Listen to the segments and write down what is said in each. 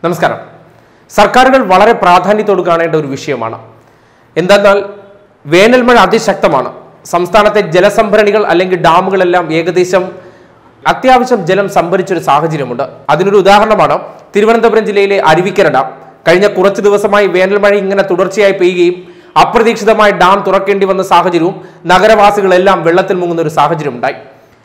നമസ്കാരം സർക്കാരുകൾ വളരെ പ്രാധാന്യത്തോട് കാണേണ്ട ഒരു വിഷയമാണ് എന്തെന്നാൽ വേനൽ മഴ അതിശക്തമാണ് സംസ്ഥാനത്തെ ജലസംഭരണികൾ അല്ലെങ്കിൽ ഡാമുകളെല്ലാം ഏകദേശം അത്യാവശ്യം ജലം സംഭരിച്ചൊരു സാഹചര്യമുണ്ട് അതിനൊരു ഉദാഹരണമാണ് തിരുവനന്തപുരം ജില്ലയിലെ അരുവിക്കര ഡാം കഴിഞ്ഞ കുറച്ച് ദിവസമായി വേനൽ മഴ ഇങ്ങനെ തുടർച്ചയായി പെയ്യുകയും അപ്രതീക്ഷിതമായി ഡാം തുറക്കേണ്ടി വന്ന സാഹചര്യവും നഗരവാസികളെല്ലാം വെള്ളത്തിൽ മുങ്ങുന്ന ഒരു സാഹചര്യം ഉണ്ടായി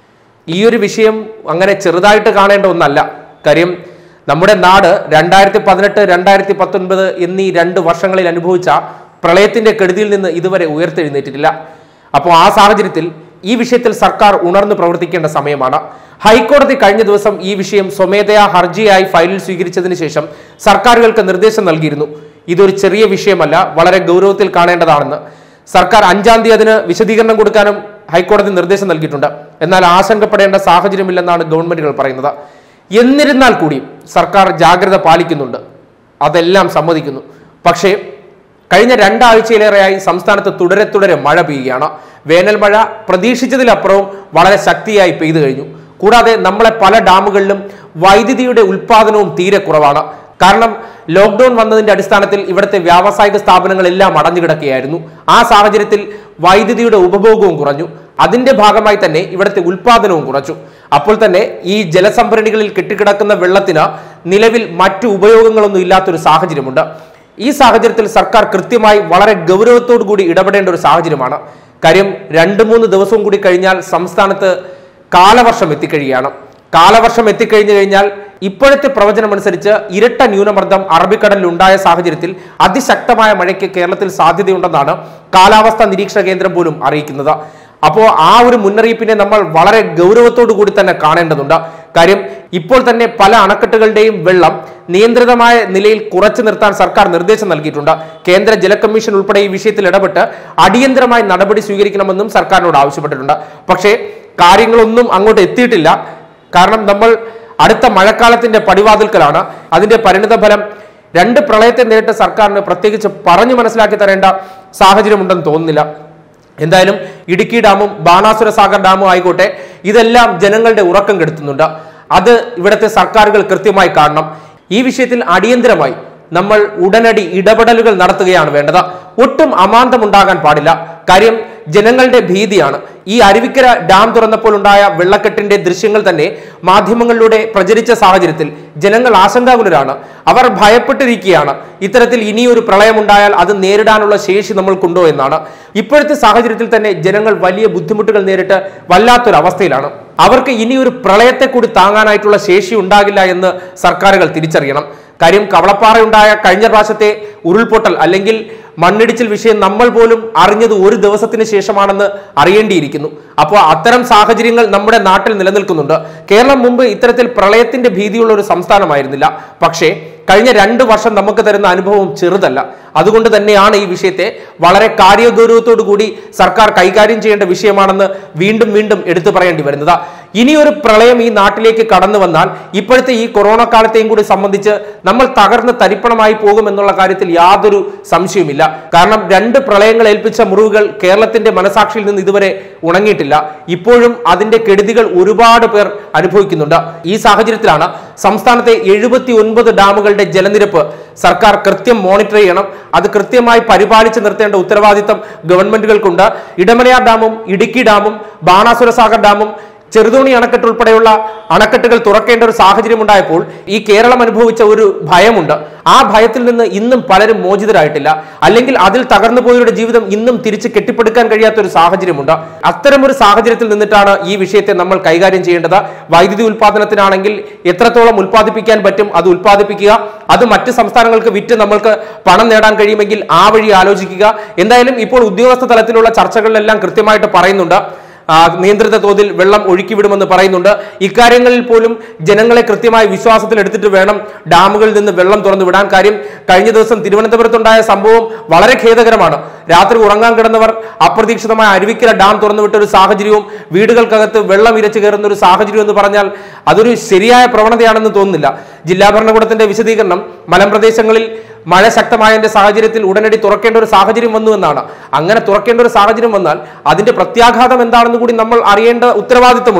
ഈ ഒരു വിഷയം അങ്ങനെ ചെറുതായിട്ട് കാണേണ്ട ഒന്നല്ല കാര്യം നമ്മുടെ നാട് രണ്ടായിരത്തി പതിനെട്ട് രണ്ടായിരത്തി പത്തൊൻപത് എന്നീ രണ്ട് വർഷങ്ങളിൽ അനുഭവിച്ച പ്രളയത്തിന്റെ കെടുതിയിൽ നിന്ന് ഇതുവരെ ഉയർത്തെഴുന്നേറ്റിട്ടില്ല അപ്പോൾ ആ സാഹചര്യത്തിൽ ഈ വിഷയത്തിൽ സർക്കാർ ഉണർന്നു പ്രവർത്തിക്കേണ്ട സമയമാണ് ഹൈക്കോടതി കഴിഞ്ഞ ദിവസം ഈ വിഷയം സ്വമേധയാ ഹർജിയായി ഫയലിൽ സ്വീകരിച്ചതിന് ശേഷം സർക്കാരുകൾക്ക് നിർദ്ദേശം നൽകിയിരുന്നു ഇതൊരു ചെറിയ വിഷയമല്ല വളരെ ഗൗരവത്തിൽ കാണേണ്ടതാണെന്ന് സർക്കാർ അഞ്ചാം തീയതി അതിന് വിശദീകരണം കൊടുക്കാനും ഹൈക്കോടതി നിർദ്ദേശം നൽകിയിട്ടുണ്ട് എന്നാൽ ആശങ്കപ്പെടേണ്ട സാഹചര്യമില്ലെന്നാണ് ഗവൺമെന്റുകൾ പറയുന്നത് എന്നിരുന്നാൽ കൂടിയും സർക്കാർ ജാഗ്രത പാലിക്കുന്നുണ്ട് അതെല്ലാം സമ്മതിക്കുന്നു പക്ഷേ കഴിഞ്ഞ രണ്ടാഴ്ചയിലേറെയായി സംസ്ഥാനത്ത് തുടരെ തുടരെ മഴ പെയ്യുകയാണ് വേനൽ മഴ പ്രതീക്ഷിച്ചതിലപ്പുറവും വളരെ ശക്തിയായി പെയ്തു കഴിഞ്ഞു കൂടാതെ നമ്മളെ പല ഡാമുകളിലും വൈദ്യുതിയുടെ ഉൽപാദനവും തീരെ കുറവാണ് കാരണം ലോക്ക്ഡൌൺ വന്നതിന്റെ അടിസ്ഥാനത്തിൽ ഇവിടുത്തെ വ്യാവസായിക സ്ഥാപനങ്ങളെല്ലാം അടഞ്ഞു കിടക്കുകയായിരുന്നു ആ സാഹചര്യത്തിൽ വൈദ്യുതിയുടെ ഉപഭോഗവും കുറഞ്ഞു അതിന്റെ ഭാഗമായി തന്നെ ഇവിടുത്തെ ഉൽപാദനവും കുറച്ചു അപ്പോൾ തന്നെ ഈ ജലസംഭരണികളിൽ കെട്ടിക്കിടക്കുന്ന വെള്ളത്തിന് നിലവിൽ മറ്റു ഉപയോഗങ്ങളൊന്നും ഇല്ലാത്തൊരു സാഹചര്യമുണ്ട് ഈ സാഹചര്യത്തിൽ സർക്കാർ കൃത്യമായി വളരെ ഗൗരവത്തോടു കൂടി ഇടപെടേണ്ട ഒരു സാഹചര്യമാണ് കാര്യം രണ്ട് മൂന്ന് ദിവസവും കൂടി കഴിഞ്ഞാൽ സംസ്ഥാനത്ത് കാലവർഷം എത്തിക്കഴിയുകയാണ് കാലവർഷം എത്തിക്കഴിഞ്ഞു കഴിഞ്ഞാൽ ഇപ്പോഴത്തെ പ്രവചനം അനുസരിച്ച് ഇരട്ട ന്യൂനമർദ്ദം അറബിക്കടലിൽ ഉണ്ടായ സാഹചര്യത്തിൽ അതിശക്തമായ മഴയ്ക്ക് കേരളത്തിൽ സാധ്യതയുണ്ടെന്നാണ് കാലാവസ്ഥാ നിരീക്ഷണ കേന്ദ്രം പോലും അറിയിക്കുന്നത് അപ്പോൾ ആ ഒരു മുന്നറിയിപ്പിനെ നമ്മൾ വളരെ ഗൗരവത്തോടു കൂടി തന്നെ കാണേണ്ടതുണ്ട് കാര്യം ഇപ്പോൾ തന്നെ പല അണക്കെട്ടുകളുടെയും വെള്ളം നിയന്ത്രിതമായ നിലയിൽ കുറച്ചു നിർത്താൻ സർക്കാർ നിർദ്ദേശം നൽകിയിട്ടുണ്ട് കേന്ദ്ര ജല കമ്മീഷൻ ഉൾപ്പെടെ ഈ വിഷയത്തിൽ ഇടപെട്ട് അടിയന്തരമായി നടപടി സ്വീകരിക്കണമെന്നും സർക്കാരിനോട് ആവശ്യപ്പെട്ടിട്ടുണ്ട് പക്ഷേ കാര്യങ്ങളൊന്നും അങ്ങോട്ട് എത്തിയിട്ടില്ല കാരണം നമ്മൾ അടുത്ത മഴക്കാലത്തിന്റെ പടിവാതിൽക്കലാണ് അതിന്റെ പരിണിത ഫലം രണ്ട് പ്രളയത്തെ നേരിട്ട് സർക്കാരിന് പ്രത്യേകിച്ച് പറഞ്ഞു മനസ്സിലാക്കി തരേണ്ട സാഹചര്യമുണ്ടെന്ന് തോന്നുന്നില്ല എന്തായാലും ഇടുക്കി ഡാമും ബാണാസുര സാഗർ ഡാമും ആയിക്കോട്ടെ ഇതെല്ലാം ജനങ്ങളുടെ ഉറക്കം കെടുത്തുന്നുണ്ട് അത് ഇവിടുത്തെ സർക്കാരുകൾ കൃത്യമായി കാണണം ഈ വിഷയത്തിൽ അടിയന്തരമായി നമ്മൾ ഉടനടി ഇടപെടലുകൾ നടത്തുകയാണ് വേണ്ടത് ഒട്ടും അമാന്തമുണ്ടാകാൻ പാടില്ല കാര്യം ജനങ്ങളുടെ ഭീതിയാണ് ഈ അരുവിക്കര ഡാം തുറന്നപ്പോൾ ഉണ്ടായ വെള്ളക്കെട്ടിന്റെ ദൃശ്യങ്ങൾ തന്നെ മാധ്യമങ്ങളിലൂടെ പ്രചരിച്ച സാഹചര്യത്തിൽ ജനങ്ങൾ ആശങ്കാകുലരാണ് അവർ ഭയപ്പെട്ടിരിക്കുകയാണ് ഇത്തരത്തിൽ ഇനിയൊരു പ്രളയമുണ്ടായാൽ അത് നേരിടാനുള്ള ശേഷി നമ്മൾക്കുണ്ടോ എന്നാണ് ഇപ്പോഴത്തെ സാഹചര്യത്തിൽ തന്നെ ജനങ്ങൾ വലിയ ബുദ്ധിമുട്ടുകൾ നേരിട്ട് വല്ലാത്തൊരവസ്ഥയിലാണ് അവർക്ക് ഇനിയൊരു പ്രളയത്തെ കൂടി താങ്ങാനായിട്ടുള്ള ശേഷി ഉണ്ടാകില്ല എന്ന് സർക്കാരുകൾ തിരിച്ചറിയണം കാര്യം കവളപ്പാറയുണ്ടായ കഴിഞ്ഞ പ്രാവശ്യത്തെ ഉരുൾപൊട്ടൽ അല്ലെങ്കിൽ മണ്ണിടിച്ചിൽ വിഷയം നമ്മൾ പോലും അറിഞ്ഞത് ഒരു ദിവസത്തിന് ശേഷമാണെന്ന് അറിയേണ്ടിയിരിക്കുന്നു അപ്പോൾ അത്തരം സാഹചര്യങ്ങൾ നമ്മുടെ നാട്ടിൽ നിലനിൽക്കുന്നുണ്ട് കേരളം മുമ്പ് ഇത്തരത്തിൽ പ്രളയത്തിന്റെ ഭീതിയുള്ള ഒരു സംസ്ഥാനമായിരുന്നില്ല പക്ഷേ കഴിഞ്ഞ രണ്ട് വർഷം നമുക്ക് തരുന്ന അനുഭവം ചെറുതല്ല അതുകൊണ്ട് തന്നെയാണ് ഈ വിഷയത്തെ വളരെ കാര്യഗൗരവത്തോടു കൂടി സർക്കാർ കൈകാര്യം ചെയ്യേണ്ട വിഷയമാണെന്ന് വീണ്ടും വീണ്ടും എടുത്തു പറയേണ്ടി വരുന്നത് ഇനിയൊരു പ്രളയം ഈ നാട്ടിലേക്ക് കടന്നു വന്നാൽ ഇപ്പോഴത്തെ ഈ കൊറോണ കാലത്തെയും കൂടി സംബന്ധിച്ച് നമ്മൾ തകർന്ന് തരിപ്പണമായി പോകുമെന്നുള്ള കാര്യത്തിൽ യാതൊരു സംശയവുമില്ല കാരണം രണ്ട് പ്രളയങ്ങൾ ഏൽപ്പിച്ച മുറിവുകൾ കേരളത്തിന്റെ മനസാക്ഷിയിൽ നിന്ന് ഇതുവരെ ഉണങ്ങിയിട്ടില്ല ഇപ്പോഴും അതിന്റെ കെടുതികൾ ഒരുപാട് പേർ അനുഭവിക്കുന്നുണ്ട് ഈ സാഹചര്യത്തിലാണ് സംസ്ഥാനത്തെ എഴുപത്തി ഒൻപത് ഡാമുകളുടെ ജലനിരപ്പ് സർക്കാർ കൃത്യം മോണിറ്റർ ചെയ്യണം അത് കൃത്യമായി പരിപാലിച്ച് നിർത്തേണ്ട ഉത്തരവാദിത്തം ഗവൺമെന്റുകൾക്കുണ്ട് ഇടമലയാർ ഡാമും ഇടുക്കി ഡാമും ബാണാസുര സാഗർ ഡാമും ചെറുതോണി അണക്കെട്ട് ഉൾപ്പെടെയുള്ള അണക്കെട്ടുകൾ തുറക്കേണ്ട ഒരു സാഹചര്യം ഉണ്ടായപ്പോൾ ഈ കേരളം അനുഭവിച്ച ഒരു ഭയമുണ്ട് ആ ഭയത്തിൽ നിന്ന് ഇന്നും പലരും മോചിതരായിട്ടില്ല അല്ലെങ്കിൽ അതിൽ തകർന്നു പോയവരുടെ ജീവിതം ഇന്നും തിരിച്ച് കെട്ടിപ്പടുക്കാൻ കഴിയാത്ത ഒരു സാഹചര്യമുണ്ട് അത്തരം ഒരു സാഹചര്യത്തിൽ നിന്നിട്ടാണ് ഈ വിഷയത്തെ നമ്മൾ കൈകാര്യം ചെയ്യേണ്ടത് വൈദ്യുതി ഉൽപാദനത്തിനാണെങ്കിൽ എത്രത്തോളം ഉൽപ്പാദിപ്പിക്കാൻ പറ്റും അത് ഉൽപ്പാദിപ്പിക്കുക അത് മറ്റ് സംസ്ഥാനങ്ങൾക്ക് വിറ്റ് നമ്മൾക്ക് പണം നേടാൻ കഴിയുമെങ്കിൽ ആ വഴി ആലോചിക്കുക എന്തായാലും ഇപ്പോൾ ഉദ്യോഗസ്ഥ തലത്തിലുള്ള ചർച്ചകളിലെല്ലാം കൃത്യമായിട്ട് പറയുന്നുണ്ട് ആ, നിയന്ത്രിത തോതിൽ വെള്ളം ഒഴുക്കിവിടുമെന്ന് പറയുന്നുണ്ട് ഇക്കാര്യങ്ങളിൽ പോലും ജനങ്ങളെ കൃത്യമായി വിശ്വാസത്തിൽ എടുത്തിട്ട് വേണം ഡാമുകളിൽ നിന്ന് വെള്ളം തുറന്നു വിടാൻ കാര്യം കഴിഞ്ഞ ദിവസം തിരുവനന്തപുരത്തുണ്ടായ സംഭവം വളരെ ഖേദകരമാണ് രാത്രി ഉറങ്ങാൻ കിടന്നവർ അപ്രതീക്ഷിതമായ അരുവിക്കര ഡാം തുറന്നുവിട്ട ഒരു സാഹചര്യവും വീടുകൾക്കകത്ത് വെള്ളം ഇരച്ചു കയറുന്ന ഒരു സാഹചര്യം എന്ന് പറഞ്ഞാൽ അതൊരു ശരിയായ പ്രവണതയാണെന്ന് തോന്നുന്നില്ല ജില്ലാ ഭരണകൂടത്തിന്റെ വിശദീകരണം മലമ്പ്രദേശങ്ങളിൽ മഴ ശക്തമായതിന്റെ സാഹചര്യത്തിൽ ഉടനടി തുറക്കേണ്ട ഒരു സാഹചര്യം വന്നു എന്നാണ് അങ്ങനെ തുറക്കേണ്ട ഒരു സാഹചര്യം വന്നാൽ അതിന്റെ പ്രത്യാഘാതം എന്താണെന്ന് കൂടി നമ്മൾ അറിയേണ്ട ഉത്തരവാദിത്തമുണ്ട്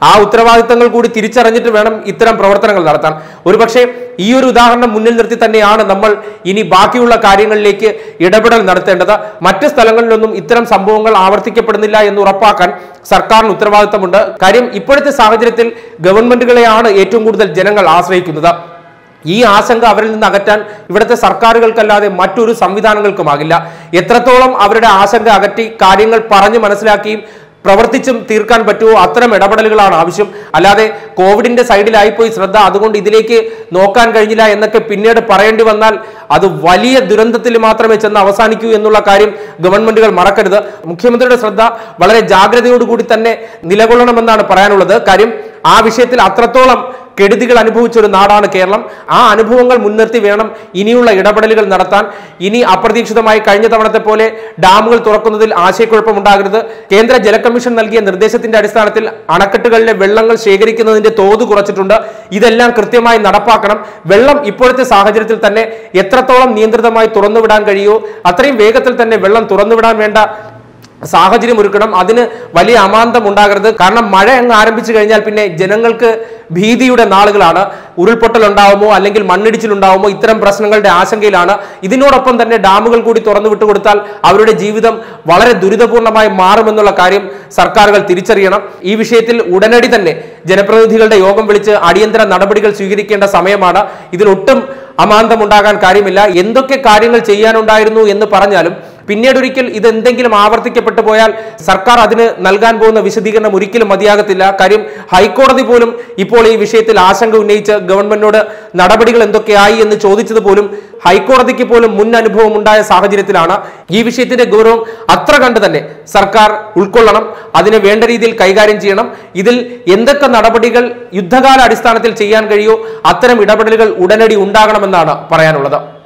ആ ഉത്തരവാദിത്തങ്ങൾ കൂടി തിരിച്ചറിഞ്ഞിട്ട് വേണം ഇത്തരം പ്രവർത്തനങ്ങൾ നടത്താൻ ഒരുപക്ഷെ ഈ ഒരു ഉദാഹരണം മുന്നിൽ നിർത്തി തന്നെയാണ് നമ്മൾ ഇനി ബാക്കിയുള്ള കാര്യങ്ങളിലേക്ക് ഇടപെടൽ നടത്തേണ്ടത് മറ്റ് സ്ഥലങ്ങളിലൊന്നും ഇത്തരം സംഭവങ്ങൾ ആവർത്തിക്കപ്പെടുന്നില്ല എന്ന് ഉറപ്പാക്കാൻ സർക്കാരിന് ഉത്തരവാദിത്തമുണ്ട് കാര്യം ഇപ്പോഴത്തെ സാഹചര്യത്തിൽ ഗവൺമെന്റുകളെയാണ് ഏറ്റവും കൂടുതൽ ജനങ്ങൾ ആശ്രയിക്കുന്നത് ഈ ആശങ്ക അവരിൽ നിന്ന് അകറ്റാൻ ഇവിടുത്തെ സർക്കാരുകൾക്കല്ലാതെ മറ്റൊരു സംവിധാനങ്ങൾക്കുമാകില്ല എത്രത്തോളം അവരുടെ ആശങ്ക അകറ്റി കാര്യങ്ങൾ പറഞ്ഞു മനസ്സിലാക്കിയും പ്രവർത്തിച്ചും തീർക്കാൻ പറ്റുമോ അത്തരം ഇടപെടലുകളാണ് ആവശ്യം അല്ലാതെ കോവിഡിന്റെ സൈഡിലായിപ്പോയി ശ്രദ്ധ അതുകൊണ്ട് ഇതിലേക്ക് നോക്കാൻ കഴിഞ്ഞില്ല എന്നൊക്കെ പിന്നീട് പറയേണ്ടി വന്നാൽ അത് വലിയ ദുരന്തത്തിൽ മാത്രമേ ചെന്ന് അവസാനിക്കൂ എന്നുള്ള കാര്യം ഗവൺമെന്റുകൾ മറക്കരുത് മുഖ്യമന്ത്രിയുടെ ശ്രദ്ധ വളരെ ജാഗ്രതയോടുകൂടി തന്നെ നിലകൊള്ളണമെന്നാണ് പറയാനുള്ളത് കാര്യം ആ വിഷയത്തിൽ അത്രത്തോളം കെടുതികൾ അനുഭവിച്ച ഒരു നാടാണ് കേരളം ആ അനുഭവങ്ങൾ മുൻനിർത്തി വേണം ഇനിയുള്ള ഇടപെടലുകൾ നടത്താൻ ഇനി അപ്രതീക്ഷിതമായി കഴിഞ്ഞ തവണത്തെ പോലെ ഡാമുകൾ തുറക്കുന്നതിൽ ആശയക്കുഴപ്പമുണ്ടാകരുത് കേന്ദ്ര ജല കമ്മീഷൻ നൽകിയ നിർദ്ദേശത്തിന്റെ അടിസ്ഥാനത്തിൽ അണക്കെട്ടുകളിലെ വെള്ളങ്ങൾ ശേഖരിക്കുന്നതിന്റെ തോത് കുറച്ചിട്ടുണ്ട് ഇതെല്ലാം കൃത്യമായി നടപ്പാക്കണം വെള്ളം ഇപ്പോഴത്തെ സാഹചര്യത്തിൽ തന്നെ എത്രത്തോളം നിയന്ത്രിതമായി തുറന്നുവിടാൻ കഴിയുമോ അത്രയും വേഗത്തിൽ തന്നെ വെള്ളം തുറന്നുവിടാൻ വേണ്ട സാഹചര്യം ഒരുക്കണം അതിന് വലിയ അമാന്തം ഉണ്ടാകരുത് കാരണം മഴ അങ്ങ് ആരംഭിച്ചു കഴിഞ്ഞാൽ പിന്നെ ജനങ്ങൾക്ക് ഭീതിയുടെ നാളുകളാണ് ഉരുൾപൊട്ടൽ ഉണ്ടാവുമോ അല്ലെങ്കിൽ മണ്ണിടിച്ചിൽ ഉണ്ടാവുമോ ഇത്തരം പ്രശ്നങ്ങളുടെ ആശങ്കയിലാണ് ഇതിനോടൊപ്പം തന്നെ ഡാമുകൾ കൂടി തുറന്നു വിട്ടുകൊടുത്താൽ അവരുടെ ജീവിതം വളരെ ദുരിതപൂർണമായി മാറുമെന്നുള്ള കാര്യം സർക്കാരുകൾ തിരിച്ചറിയണം ഈ വിഷയത്തിൽ ഉടനടി തന്നെ ജനപ്രതിനിധികളുടെ യോഗം വിളിച്ച് അടിയന്തര നടപടികൾ സ്വീകരിക്കേണ്ട സമയമാണ് ഇതിലൊട്ടും അമാന്തം ഉണ്ടാകാൻ കാര്യമില്ല എന്തൊക്കെ കാര്യങ്ങൾ ചെയ്യാനുണ്ടായിരുന്നു എന്ന് പറഞ്ഞാലും പിന്നീട് ഒരിക്കൽ ഇത് എന്തെങ്കിലും ആവർത്തിക്കപ്പെട്ടു പോയാൽ സർക്കാർ അതിന് നൽകാൻ പോകുന്ന വിശദീകരണം ഒരിക്കലും മതിയാകത്തില്ല കാര്യം ഹൈക്കോടതി പോലും ഇപ്പോൾ ഈ വിഷയത്തിൽ ആശങ്ക ഉന്നയിച്ച് ഗവൺമെന്റിനോട് നടപടികൾ എന്തൊക്കെയായി എന്ന് ചോദിച്ചത് പോലും ഹൈക്കോടതിക്ക് പോലും മുൻ അനുഭവം ഉണ്ടായ സാഹചര്യത്തിലാണ് ഈ വിഷയത്തിന്റെ ഗൗരവം അത്ര കണ്ട് തന്നെ സർക്കാർ ഉൾക്കൊള്ളണം അതിനെ വേണ്ട രീതിയിൽ കൈകാര്യം ചെയ്യണം ഇതിൽ എന്തൊക്കെ നടപടികൾ യുദ്ധകാല അടിസ്ഥാനത്തിൽ ചെയ്യാൻ കഴിയോ അത്തരം ഇടപെടലുകൾ ഉടനടി ഉണ്ടാകണമെന്നാണ് പറയാനുള്ളത്